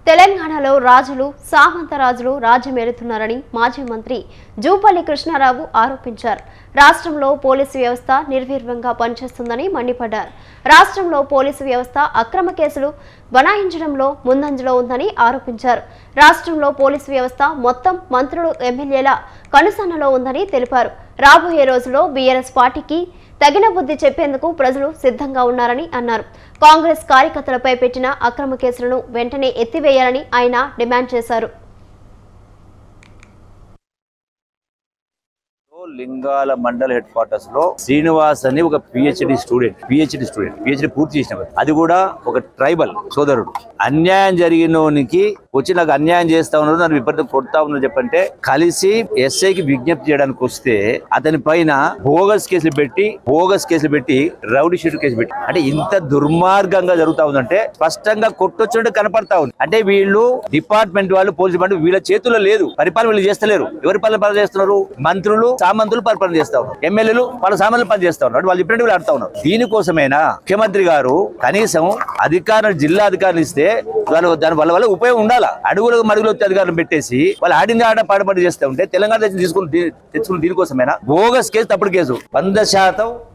తెలంగాణలో రాజులు సామంత రాజులు రాజ్యమేలుతున్నారని మాజీ మంత్రి జూపల్లి కృష్ణారావు ఆరోపించారు రాష్ట్రంలో పోలీసు వ్యవస్థ నిర్వీర్యంగా పనిచేస్తుందని మండిపడ్డారు రాష్ట్రంలో పోలీసు వ్యవస్థ అక్రమ కేసులు బనాయించడంలో ముందంజలో ఉందని ఆరోపించారు రాష్ట్రంలో పోలీసు వ్యవస్థ మొత్తం మంత్రులు ఎమ్మెల్యేల కనుసన్నలో ఉందని తెలిపారు రాబోయే రోజుల్లో బీఆర్ఎస్ పార్టీకి తగిన బుద్ధి చెప్పేందుకు ప్రజలు సిద్ధంగా ఉన్నారని అన్నారు కాంగ్రెస్ కార్యకర్తలపై పెట్టిన అక్రమ కేసులను వెంటనే ఎత్తివేయాలని ఆయన డిమాండ్ చేశారు లింగాల మండల్ హెడ్ క్వార్టర్స్ లో శ్రీనివాస్ అని ఒక PhD student PhD student PhD పూర్తి చేసిన అది కూడా ఒక ట్రైబల్ సోదరుడు అన్యాయం జరిగినోనికి వచ్చి నాకు అన్యాయం చేస్తా ఉన్నారు నన్ను విపరీతం కొడతా ఉన్నారు చెప్పంటే కలిసి ఎస్ఐకి విజ్ఞప్తి చేయడానికి వస్తే అతని పైన బోగస్ కేసులు పెట్టి బోగస్ కేసులు పెట్టి రౌడీ షీట్ కేసు పెట్టి అంటే ఇంత దుర్మార్గంగా జరుగుతా ఉందంటే స్పష్టంగా కొట్టొచ్చినట్టు కనపడతా ఉంది అంటే వీళ్ళు డిపార్ట్మెంట్ వాళ్ళు పోలీస్ డిపార్ట్మెంట్ వీళ్ళ చేతుల్లో లేదు పరిపాలన వీళ్ళు చేస్తలేరు ఎవరి పరిపాలన చేస్తున్నారు మంత్రులు సామంతులు పరిపాలన చేస్తా ఉన్నారు ఎమ్మెల్యేలు వాళ్ళ సామాన్యులు పని చేస్తా ఉన్నారు వాళ్ళు చెప్పినట్టు వీళ్ళు ఆడుతా ఉన్నారు దీనికోసమైనా ముఖ్యమంత్రి గారు కనీసం అధికారులు జిల్లా అధికారులు ఇస్తే వాళ్ళు దాని వల్ల వల్ల ఉపయోగం ఉండాలా అడుగులకు మడుగులు వచ్చే అధికారులు పెట్టేసి వాళ్ళు ఆడింది ఆడ పాడపడి చేస్తూ ఉంటే తెలంగాణ తెచ్చి తీసుకుని తెచ్చుకుని దీనికోసమైనా బోగస్ కేసు తప్పుడు కేసు వంద శాతం